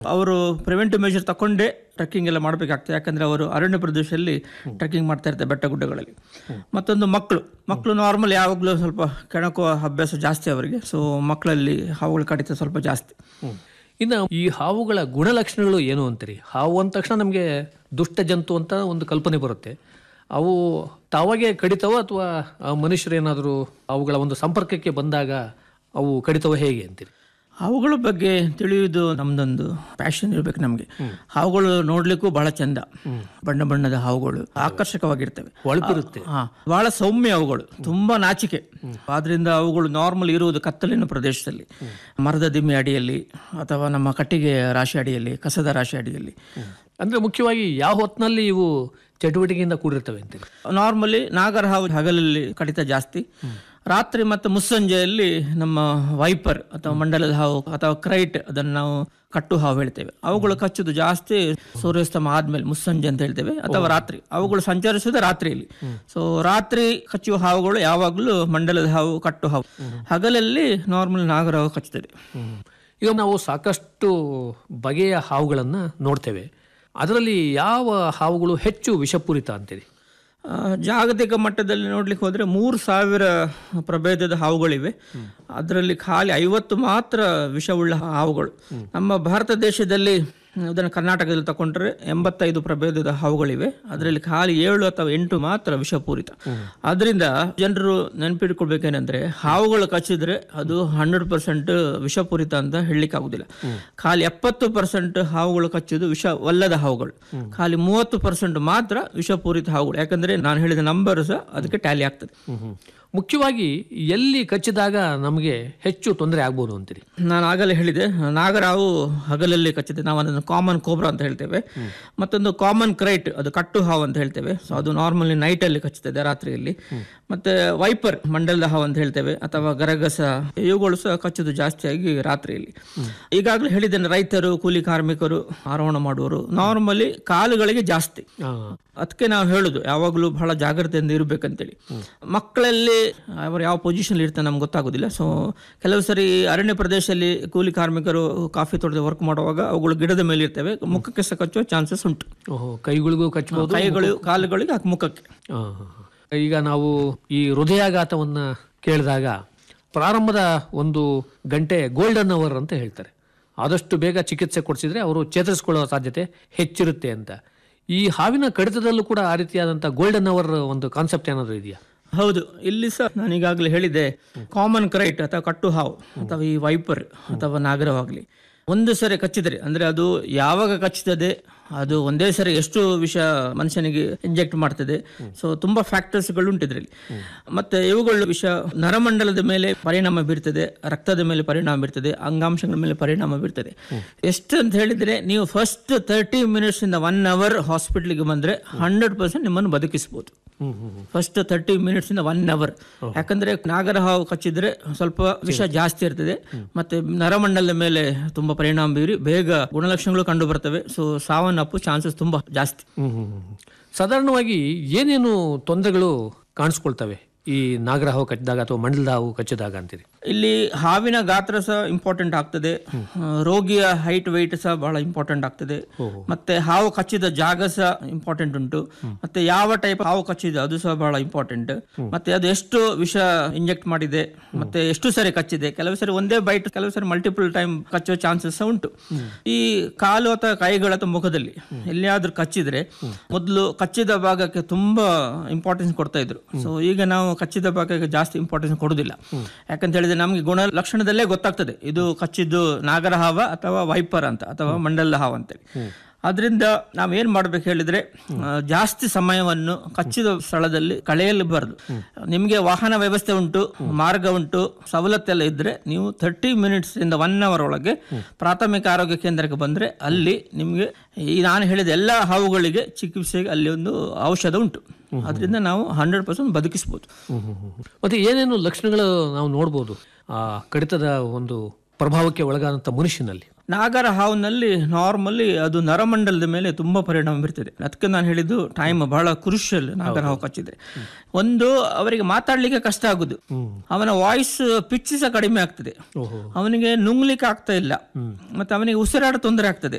ಅವರು preventive measure ತಕೊಂಡೇ trekking ಎಲ್ಲ ಮಾಡಬೇಕಾಗ್ತದೆ ಯಾಕಂದ್ರೆ ಅವರು ಅರಣ್ಯ ಪ್ರದೇಶದಲ್ಲಿ ಟ್ರೆಕ್ಕಿಂಗ್ ಮಾಡ್ತಾ ಇರ್ತಾರೆ ಬೆಟ್ಟ ಗುಡ್ಡಗಳಲ್ಲಿ ಮತ್ತೊಂದು ಮಕ್ಕಳು ಮಕ್ಕಳು ನಾರ್ಮಲ್ ಯಾವಾಗಲೂ ಸ್ವಲ್ಪ ಕೆಣಕುವ ಅಭ್ಯಾಸ ಜಾಸ್ತಿ ಅವರಿಗೆ ಸೊ ಮಕ್ಕಳಲ್ಲಿ ಹಾವುಗಳ ಕಡಿತ ಸ್ವಲ್ಪ ಜಾಸ್ತಿ ಇನ್ನು ಈ ಹಾವುಗಳ ಗುಣಲಕ್ಷಣಗಳು ಏನು ಅಂತೀರಿ ಹಾವು ಅಂದ ತಕ್ಷಣ ನಮಗೆ ದುಷ್ಟ ಜಂತು ಅಂತ ಒಂದು ಕಲ್ಪನೆ ಬರುತ್ತೆ ಅವು ತಾವಾಗೆ ಕಡಿತವ ಅಥವಾ ಮನುಷ್ಯರು ಏನಾದರೂ ಅವುಗಳ ಒಂದು ಸಂಪರ್ಕಕ್ಕೆ ಬಂದಾಗ ಅವು ಕಡಿತವ ಹೇಗೆ ಅಂತೀರಿ ಹಾವುಗಳ ಬಗ್ಗೆ ತಿಳಿಯುವುದು ನಮ್ದೊಂದು ಪ್ಯಾಷನ್ ಇರ್ಬೇಕು ನಮಗೆ ಹಾವುಗಳು ನೋಡ್ಲಿಕ್ಕೂ ಬಹಳ ಚಂದ ಬಣ್ಣ ಬಣ್ಣದ ಹಾವುಗಳು ಆಕರ್ಷಕವಾಗಿರ್ತವೆ ಹೊಳಪಿರುತ್ತೆ ಹಾ ಬಹಳ ಸೌಮ್ಯ ಅವುಗಳು ತುಂಬಾ ನಾಚಿಕೆ ಆದ್ರಿಂದ ಅವುಗಳು ನಾರ್ಮಲ್ ಇರುವುದು ಕತ್ತಲಿನ ಪ್ರದೇಶದಲ್ಲಿ ಮರದ ದಿಮ್ಮೆ ಅಡಿಯಲ್ಲಿ ಅಥವಾ ನಮ್ಮ ಕಟ್ಟಿಗೆ ರಾಶಿ ಅಡಿಯಲ್ಲಿ ಕಸದ ರಾಶಿ ಅಡಿಯಲ್ಲಿ ಅಂದ್ರೆ ಮುಖ್ಯವಾಗಿ ಯಾವ ಹೊತ್ತಿನಲ್ಲಿ ಇವು ಚಟುವಟಿಕೆಯಿಂದ ಕೂಡಿರ್ತವೆ ಅಂತೀರಿ ನಾರ್ಮಲಿ ನಾಗರ ಹಾವು ಹಗಲಲ್ಲಿ ಕಡಿತ ಜಾಸ್ತಿ ರಾತ್ರಿ ಮತ್ತು ಮುಸ್ಸಂಜೆಯಲ್ಲಿ ನಮ್ಮ ವೈಪರ್ ಅಥವಾ ಮಂಡಲದ ಹಾವು ಅಥವಾ ಕ್ರೈಟ್ ಅದನ್ನು ನಾವು ಕಟ್ಟು ಹಾವು ಹೇಳ್ತೇವೆ ಅವುಗಳು ಕಚ್ಚುದು ಜಾಸ್ತಿ ಸೂರ್ಯಾಸ್ತಮ ಆದ್ಮೇಲೆ ಮುಸ್ಸಂಜೆ ಅಂತ ಹೇಳ್ತೇವೆ ಅಥವಾ ರಾತ್ರಿ ಅವುಗಳು ಸಂಚರಿಸುವುದು ರಾತ್ರಿಯಲ್ಲಿ ಸೊ ರಾತ್ರಿ ಕಚ್ಚುವ ಹಾವುಗಳು ಯಾವಾಗಲೂ ಮಂಡಲದ ಹಾವು ಕಟ್ಟು ಹಾವು ಹಗಲಲ್ಲಿ ನಾರ್ಮಲ್ ನಾಗರ ಹಾವು ಕಚ್ಚುತ್ತದೆ ಈಗ ನಾವು ಸಾಕಷ್ಟು ಬಗೆಯ ಹಾವುಗಳನ್ನು ನೋಡ್ತೇವೆ ಅದರಲ್ಲಿ ಯಾವ ಹಾವುಗಳು ಹೆಚ್ಚು ವಿಷಪೂರಿತ ಅಂತೀರಿ ಆ, ಜಾಗತಿಕ ಮಟ್ಟದಲ್ಲಿ ನೋಡ್ಲಿಕ್ಕೆ ಹೋದ್ರೆ ಮೂರು ಸಾವಿರ ಪ್ರಭೇದದ ಹಾವುಗಳಿವೆ ಅದರಲ್ಲಿ ಖಾಲಿ ಐವತ್ತು ಮಾತ್ರ ವಿಷವುಳ್ಳ ಹಾವುಗಳು ನಮ್ಮ ಭಾರತ ದೇಶದಲ್ಲಿ ಅದನ್ನು ಕರ್ನಾಟಕದಲ್ಲಿ ತಗೊಂಡ್ರೆ ಎಂಬತ್ತೈದು ಪ್ರಭೇದದ ಹಾವುಗಳಿವೆ ಅದರಲ್ಲಿ ಖಾಲಿ ಏಳು ಅಥವಾ ಎಂಟು ಮಾತ್ರ ವಿಷಪೂರಿತ ಅದರಿಂದ ಜನರು ನೆನಪಿಟ್ಕೊಳ್ಬೇಕೇನೆಂದ್ರೆ ಹಾವುಗಳು ಕಚ್ಚಿದ್ರೆ ಅದು ಹಂಡ್ರೆಡ್ ಪರ್ಸೆಂಟ್ ವಿಷಪೂರಿತ ಅಂತ ಹೇಳಲಿಕ್ಕೆ ಆಗುದಿಲ್ಲ ಖಾಲಿ ಎಪ್ಪತ್ತು ಪರ್ಸೆಂಟ್ ಹಾವುಗಳು ಕಚ್ಚುದು ವಿಷವಲ್ಲದ ಹಾವುಗಳು ಖಾಲಿ ಮೂವತ್ತು ಪರ್ಸೆಂಟ್ ಮಾತ್ರ ವಿಷಪೂರಿತ ಹಾವುಗಳು ಯಾಕಂದ್ರೆ ನಾನು ಹೇಳಿದ ನಂಬರ್ ಸಹ ಅದಕ್ಕೆ ಟ್ಯಾಲಿ ಆಗ್ತದೆ ಮುಖ್ಯವಾಗಿ ಎಲ್ಲಿ ಕಚ್ಚಿದಾಗ ನಮಗೆ ಹೆಚ್ಚು ತೊಂದರೆ ಆಗ್ಬೋದು ಅಂತೀರಿ ನಾನು ಆಗಲೇ ಹೇಳಿದೆ ನಾಗರಾವು ಹಗಲಲ್ಲಿ ಕಚ್ಚಿದೆ ನಾವು ಅದನ್ನು ಕಾಮನ್ ಕೋಬ್ರಾ ಅಂತ ಹೇಳ್ತೇವೆ ಮತ್ತೊಂದು ಕಾಮನ್ ಕ್ರೈಟ್ ಅದು ಕಟ್ಟು ಹಾವು ಅಂತ ಹೇಳ್ತೇವೆ ಸೊ ಅದು ನಾರ್ಮಲಿ ನೈಟಲ್ಲಿ ಕಚ್ಚುತ್ತದೆ ರಾತ್ರಿಯಲ್ಲಿ ಮತ್ತೆ ವೈಪರ್ ಮಂಡಲದ ಹಾವು ಅಂತ ಹೇಳ್ತೇವೆ ಅಥವಾ ಗರಗಸ ಇವುಗಳು ಸಹ ಕಚ್ಚುದು ಜಾಸ್ತಿಯಾಗಿ ರಾತ್ರಿಯಲ್ಲಿ ಈಗಾಗಲೇ ಹೇಳಿದ್ದೇನೆ ರೈತರು ಕೂಲಿ ಕಾರ್ಮಿಕರು ಆರೋಹಣ ಮಾಡುವವರು ನಾರ್ಮಲಿ ಕಾಲುಗಳಿಗೆ ಜಾಸ್ತಿ ಅದಕ್ಕೆ ನಾವು ಹೇಳುದು ಯಾವಾಗಲೂ ಬಹಳ ಜಾಗ್ರತೆಯಿಂದ ಇರಬೇಕಂತೇಳಿ ಮಕ್ಕಳಲ್ಲಿ ಅವರು ಯಾವ ಪೊಸಿಷನ್ ಇರ್ತಾರೆ ನಮ್ಗೆ ಗೊತ್ತಾಗೋದಿಲ್ಲ ಸೊ ಕೆಲವು ಸರಿ ಅರಣ್ಯ ಪ್ರದೇಶದಲ್ಲಿ ಕೂಲಿ ಕಾರ್ಮಿಕರು ಕಾಫಿ ತೋಟದ ವರ್ಕ್ ಮಾಡುವಾಗ ಅವುಗಳು ಗಿಡದ ಮೇಲೆ ಇರ್ತವೆ ಮುಖಕ್ಕೆ ಸಹ ಕಚ್ಚುವ ಚಾನ್ಸಸ್ ಉಂಟು ಓಹೋ ಕೈಗಳಿಗೂ ಕಚ್ಚಬಹುದು ಕೈಗಳು ಕಾಲುಗಳಿಗೆ ಹಾಕಿ ಮುಖಕ್ಕೆ ಈಗ ನಾವು ಈ ಹೃದಯಾಘಾತವನ್ನ ಕೇಳಿದಾಗ ಪ್ರಾರಂಭದ ಒಂದು ಗಂಟೆ ಗೋಲ್ಡನ್ ಅವರ್ ಅಂತ ಹೇಳ್ತಾರೆ ಆದಷ್ಟು ಬೇಗ ಚಿಕಿತ್ಸೆ ಕೊಡಿಸಿದ್ರೆ ಅವರು ಚೇತರಿಸಿಕೊಳ್ಳುವ ಸಾಧ್ಯತೆ ಹೆಚ್ಚಿರುತ್ತೆ ಅಂತ ಈ ಹಾವಿನ ಕಡಿತದಲ್ಲೂ ಕೂಡ ಆ ರೀತಿಯಾದಂಥ ಗೋಲ್ಡನ್ ಅವರ್ ಒಂದು ಕಾನ್ಸೆಪ್ಟ್ ಏನಾದರೂ ಇದೆಯಾ ಹೌದು ಇಲ್ಲಿ ಸಹ ನಾನು ಈಗಾಗಲೇ ಹೇಳಿದೆ ಕಾಮನ್ ಕ್ರೈಟ್ ಅಥವಾ ಕಟ್ಟು ಹಾವು ಅಥವಾ ಈ ವೈಪರ್ ಅಥವಾ ನಾಗರವಾಗಲಿ ಒಂದು ಸರಿ ಕಚ್ಚಿದರೆ ಅಂದ್ರೆ ಅದು ಯಾವಾಗ ಕಚ್ಚುತ್ತದೆ ಅದು ಒಂದೇ ಸರಿ ಎಷ್ಟು ವಿಷ ಮನುಷ್ಯನಿಗೆ ಇಂಜೆಕ್ಟ್ ಮಾಡ್ತದೆ ಸೊ ತುಂಬಾ ಫ್ಯಾಕ್ಟರ್ಸ್ಗಳು ಉಂಟು ಇದರಲ್ಲಿ ಮತ್ತೆ ಇವುಗಳು ವಿಷ ನರಮಂಡಲದ ಮೇಲೆ ಪರಿಣಾಮ ಬೀರ್ತದೆ ರಕ್ತದ ಮೇಲೆ ಪರಿಣಾಮ ಬೀರ್ತದೆ ಅಂಗಾಂಶಗಳ ಮೇಲೆ ಪರಿಣಾಮ ಬೀರ್ತದೆ ಎಷ್ಟು ಅಂತ ಹೇಳಿದ್ರೆ ನೀವು ಫಸ್ಟ್ ತರ್ಟಿ ಮಿನಿಟ್ಸ್ ಇಂದ ಒನ್ ಅವರ್ ಹಾಸ್ಪಿಟ್ಲಿಗೆ ಬಂದ್ರೆ ಹಂಡ್ರೆಡ್ ಪರ್ಸೆಂಟ್ ನಿಮ್ಮನ್ನು ಬದುಕಿಸಬಹುದು ಫಸ್ಟ್ ತರ್ಟಿ ಮಿನಿಟ್ಸ್ ಇಂದ ಒನ್ ಅವರ್ ಯಾಕಂದ್ರೆ ನಾಗರ ಹಾವು ಕಚ್ಚಿದ್ರೆ ಸ್ವಲ್ಪ ವಿಷ ಜಾಸ್ತಿ ಇರ್ತದೆ ಮತ್ತೆ ನರಮಂಡಲದ ಮೇಲೆ ತುಂಬಾ ಪರಿಣಾಮ ಬೀರಿ ಬೇಗ ಗುಣಲಕ್ಷಣಗಳು ಕಂಡು ಬರ್ತವೆ ಸೊ ಸಾವನ್ನಪ್ಪು ಚಾನ್ಸಸ್ ತುಂಬಾ ಜಾಸ್ತಿ ಸಾಧಾರಣವಾಗಿ ಏನೇನು ತೊಂದರೆಗಳು ಕಾಣಿಸ್ಕೊಳ್ತವೆ ಈ ನಾಗರ ಹಾವು ಕಚ್ಚಿದಾಗ ಅಥವಾ ಮಂಡಲದ ಹಾವು ಕಚ್ಚಿದಾಗ ಅಂತೀರಿ ಇಲ್ಲಿ ಹಾವಿನ ಗಾತ್ರ ಸಹ ಇಂಪಾರ್ಟೆಂಟ್ ಆಗ್ತದೆ ಆ, ರೋಗಿಯ ಹೈಟ್ ವೆಯ್ಟ್ ಸಹ ಬಹಳ ಇಂಪಾರ್ಟೆಂಟ್ ಆಗ್ತದೆ ಮತ್ತೆ ಹಾವು ಕಚ್ಚಿದ ಜಾಗ ಸಹ ಇಂಪಾರ್ಟೆಂಟ್ ಉಂಟು ಮತ್ತೆ ಯಾವ ಟೈಪ್ ಹಾವು ಕಚ್ಚಿದೆ ಅದು ಸಹ ಬಹಳ ಇಂಪಾರ್ಟೆಂಟ್ ಮತ್ತೆ ಅದು ಎಷ್ಟು ವಿಷ ಇಂಜೆಕ್ಟ್ ಮಾಡಿದೆ ಮತ್ತೆ ಎಷ್ಟು ಸರಿ ಕಚ್ಚಿದೆ ಕೆಲವು ಸರಿ ಒಂದೇ ಬೈಟ್ ಕೆಲವು ಸರಿ ಮಲ್ಟಿಪಲ್ ಟೈಮ್ ಕಚ್ಚುವ ಚಾನ್ಸಸ್ ಸಹ ಉಂಟು ಈ ಕಾಲು ಅಥವಾ ಕೈಗಳ ಅಥವಾ ಮುಖದಲ್ಲಿ ಎಲ್ಲಿಯಾದ್ರೂ ಕಚ್ಚಿದ್ರೆ ಮೊದಲು ಕಚ್ಚಿದ ಭಾಗಕ್ಕೆ ತುಂಬಾ ಇಂಪಾರ್ಟೆನ್ಸ್ ಕೊಡ್ತಾ ಇದ್ರು ಸೊ ಈಗ ನಾವು ಕಚ್ಚಿದ ಭಾಗಕ್ಕೆ ಜಾಸ್ತಿ ಇಂಪಾರ್ಟೆನ್ಸ್ ಕೊಡುದಿಲ್ಲ ಯಾಕಂತ ಹೇಳಿದ್ರೆ ನಮಗೆ ಗುಣ ಲಕ್ಷಣದಲ್ಲೇ ಗೊತ್ತಾಗ್ತದೆ ಇದು ಕಚ್ಚಿದ್ದು ನಾಗರ ಹಾವ ಅಥವಾ ವೈಪರ್ ಅಂತ ಅಥವಾ ಮಂಡಲ ಹಾವ ಅಂತೇಳಿ ಅದರಿಂದ ನಾವು ಏನ್ ಮಾಡ್ಬೇಕು ಹೇಳಿದ್ರೆ ಆ, ಜಾಸ್ತಿ ಸಮಯವನ್ನು ಕಚ್ಚಿದ ಸ್ಥಳದಲ್ಲಿ ಕಳೆಯಲಬಾರದು ನಿಮಗೆ ವಾಹನ ವ್ಯವಸ್ಥೆ ಉಂಟು ಮಾರ್ಗ ಉಂಟು ಸವಲತ್ತೆಲ್ಲ ಇದ್ರೆ ನೀವು ಥರ್ಟಿ ಮಿನಿಟ್ಸ್ ಇಂದ ಒನ್ ಅವರ್ ಒಳಗೆ ಪ್ರಾಥಮಿಕ ಆರೋಗ್ಯ ಕೇಂದ್ರಕ್ಕೆ ಬಂದ್ರೆ ಅಲ್ಲಿ ನಿಮಗೆ ಈ ನಾನು ಹೇಳಿದ ಎಲ್ಲ ಹಾವುಗಳಿಗೆ ಚಿಕಿತ್ಸೆಗೆ ಅಲ್ಲಿ ಒಂದು ಔಷಧ ಉಂಟು ಅದರಿಂದ ನಾವು ಹಂಡ್ರೆಡ್ ಪರ್ಸೆಂಟ್ ಬದುಕಿಸ್ಬೋದು ಮತ್ತೆ ಏನೇನು ಲಕ್ಷಣಗಳು ನಾವು ನೋಡ್ಬೋದು ಆ ಕಡಿತದ ಒಂದು ಪ್ರಭಾವಕ್ಕೆ ಒಳಗಾದಂಥ ಮನುಷ್ಯನಲ್ಲಿ ನಾಗರ ಹಾವಿನಲ್ಲಿ ನಾರ್ಮಲಿ ಅದು ನರಮಂಡಲದ ಮೇಲೆ ತುಂಬಾ ಪರಿಣಾಮ ಬೀರ್ತದೆ ಅದಕ್ಕೆ ನಾನು ಹೇಳಿದ್ದು ಟೈಮ್ ಬಹಳ ಕ್ರುಷಿಯಲ್ ನಾಗರ ಹಾವು ಕಚ್ಚಿದ್ರೆ ಒಂದು ಅವರಿಗೆ ಮಾತಾಡ್ಲಿಕ್ಕೆ ಕಷ್ಟ ಆಗುದು ಅವನ ವಾಯ್ಸ್ ಪಿಚ್ ಸಹ ಕಡಿಮೆ ಆಗ್ತದೆ ಓಹೋ ಅವನಿಗೆ ನುಂಗ್ಲಿಕ್ಕೆ ಆಗ್ತಾ ಇಲ್ಲ ಮತ್ತೆ ಅವನಿಗೆ ಉಸಿರಾಡ ತೊಂದರೆ ಆಗ್ತದೆ